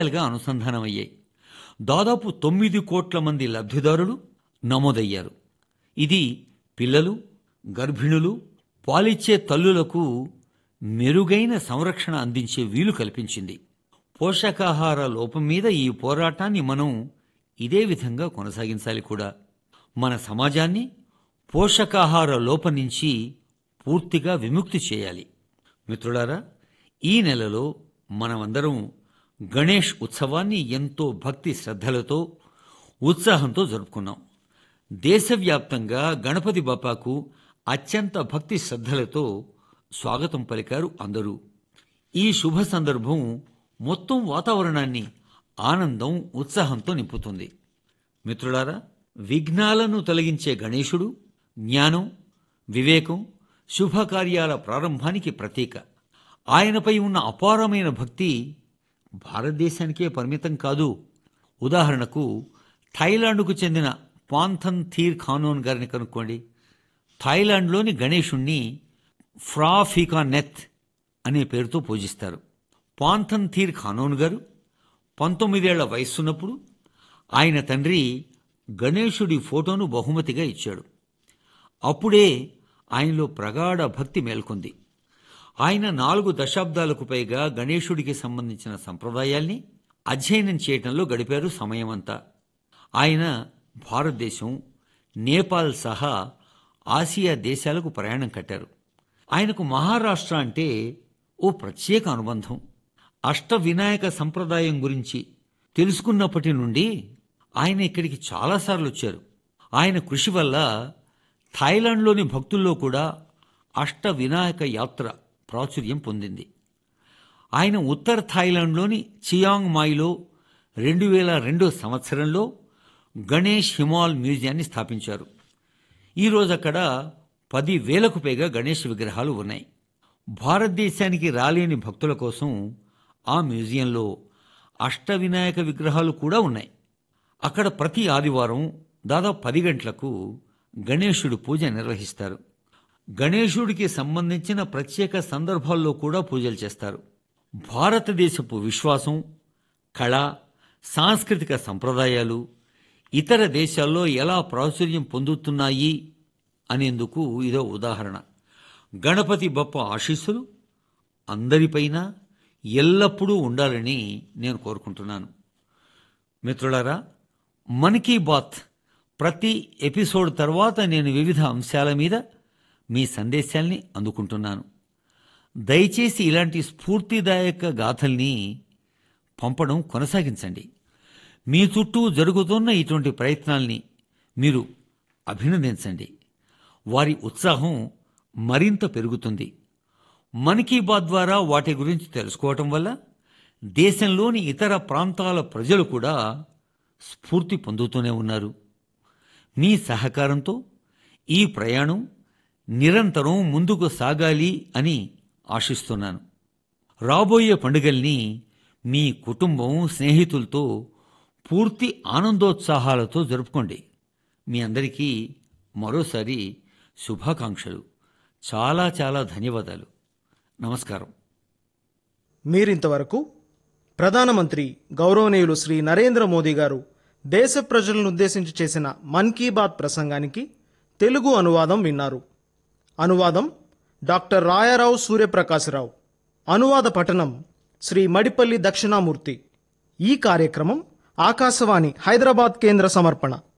గా అనుసంధానమయ్యాయి దాదాపు తొమ్మిది కోట్ల మంది లబ్ధిదారులు నమోదయ్యారు ఇది పిల్లలు గర్భిణులు పాలిచ్చే తల్లులకు మెరుగైన సంరక్షణ అందించే వీలు కల్పించింది పోషకాహార లోపం మీద ఈ పోరాటాన్ని మనం ఇదే విధంగా కొనసాగించాలి కూడా మన సమాజాన్ని పోషకాహార లోపం నుంచి పూర్తిగా విముక్తి చేయాలి మిత్రులారా ఈ నెలలో మనమందరం గణేష్ ఉత్సవాన్ని ఎంతో భక్తి శ్రద్ధలతో ఉత్సాహంతో జరుపుకున్నాం దేశవ్యాప్తంగా గణపతి బప్పాకు అత్యంత భక్తి శ్రద్ధలతో స్వాగతం పలికారు అందరూ ఈ శుభ సందర్భం మొత్తం వాతావరణాన్ని ఆనందం ఉత్సాహంతో నింపుతుంది మిత్రులారా విఘ్నాలను తొలగించే గణేశుడు జ్ఞానం వివేకం శుభకార్యాల ప్రారంభానికి ప్రతీక ఆయనపై ఉన్న అపారమైన భక్తి భారతదేశానికే పరిమితం కాదు ఉదాహరణకు థాయిలాండ్కు చెందిన పాంథన్ థీర్ ఖానోన్ గారిని కనుక్కోండి థాయిలాండ్లోని గణేశుణ్ణి ఫ్రాఫికా నెత్ అనే పేరుతో పూజిస్తారు పాంథన్ థీర్ ఖానోన్ గారు పంతొమ్మిదేళ్ల వయస్సున్నప్పుడు ఆయన తండ్రి గణేశుడి ఫోటోను బహుమతిగా ఇచ్చాడు అప్పుడే ఆయనలో ప్రగాఢ భక్తి మేల్కొంది ఆయన నాలుగు దశాబ్దాలకు పైగా గణేశుడికి సంబంధించిన సంప్రదాయాల్ని అధ్యయనం చేయటంలో గడిపారు సమయమంతా ఆయన భారతదేశం నేపాల్ సహా ఆసియా దేశాలకు ప్రయాణం కట్టారు ఆయనకు మహారాష్ట్ర అంటే ఓ ప్రత్యేక అనుబంధం అష్ట వినాయక సంప్రదాయం గురించి తెలుసుకున్నప్పటి నుండి ఆయన ఇక్కడికి చాలాసార్లు వచ్చారు ఆయన కృషి వల్ల థాయిలాండ్లోని భక్తుల్లో కూడా అష్ట వినాయక యాత్ర ప్రాచుర్యం పొందింది ఆయన ఉత్తర థాయిలాండ్లోని చియాంగ్ మాయిలో రెండు వేల రెండో సంవత్సరంలో గణేష్ హిమాల్ మ్యూజియాన్ని స్థాపించారు ఈరోజు అక్కడ పది వేలకు పైగా గణేష్ విగ్రహాలు ఉన్నాయి భారతదేశానికి రాలేని భక్తుల కోసం ఆ మ్యూజియంలో అష్ట వినాయక విగ్రహాలు కూడా ఉన్నాయి అక్కడ ప్రతి ఆదివారం దాదాపు పది గంటలకు గణేశుడి పూజ నిర్వహిస్తారు గణేశుడికి సంబంధించిన ప్రత్యేక సందర్భాల్లో కూడా పూజలు చేస్తారు భారతదేశపు విశ్వాసం కళ సాంస్కృతిక సంప్రదాయాలు ఇతర దేశాల్లో ఎలా ప్రాచుర్యం పొందుతున్నాయి అనేందుకు ఇదో ఉదాహరణ గణపతి బప్ప ఆశీస్సులు అందరిపైన ఎల్లప్పుడూ ఉండాలని నేను కోరుకుంటున్నాను మిత్రులారా మన్ కీ బాత్ ప్రతి ఎపిసోడ్ తర్వాత నేను వివిధ అంశాల మీద మీ సందేశాల్ని అందుకుంటున్నాను దయచేసి ఇలాంటి స్ఫూర్తిదాయక గాథల్ని పంపడం కొనసాగించండి మీ చుట్టూ జరుగుతున్న ఇటువంటి ప్రయత్నాల్ని మీరు అభినందించండి వారి ఉత్సాహం మరింత పెరుగుతుంది మన్ కీ బాత్ ద్వారా వాటి గురించి తెలుసుకోవటం వల్ల దేశంలోని ఇతర ప్రాంతాల ప్రజలు కూడా స్ఫూర్తి పొందుతూనే ఉన్నారు మీ సహకారంతో ఈ ప్రయాణం నిరంతరం ముందుకు సాగాలి అని ఆశిస్తున్నాను రాబోయే పండుగల్ని మీ కుటుంబం స్నేహితులతో పూర్తి ఆనందోత్సాహాలతో జరుపుకోండి మీ అందరికీ మరోసారి శుభాకాంక్షలు చాలా చాలా ధన్యవాదాలు నమస్కారం మీరింతవరకు ప్రధానమంత్రి గౌరవనీయులు శ్రీ నరేంద్ర మోదీ గారు దేశ ప్రజలను ఉద్దేశించి చేసిన మన్ కీ బాత్ ప్రసంగానికి తెలుగు అనువాదం విన్నారు అనువాదం డాక్టర్ రాయారావు సూర్యప్రకాశరావు అనువాద పఠనం శ్రీ మడిపల్లి దక్షిణామూర్తి ఈ కార్యక్రమం ఆకాశవాణి హైదరాబాద్ కేంద్ర సమర్పణ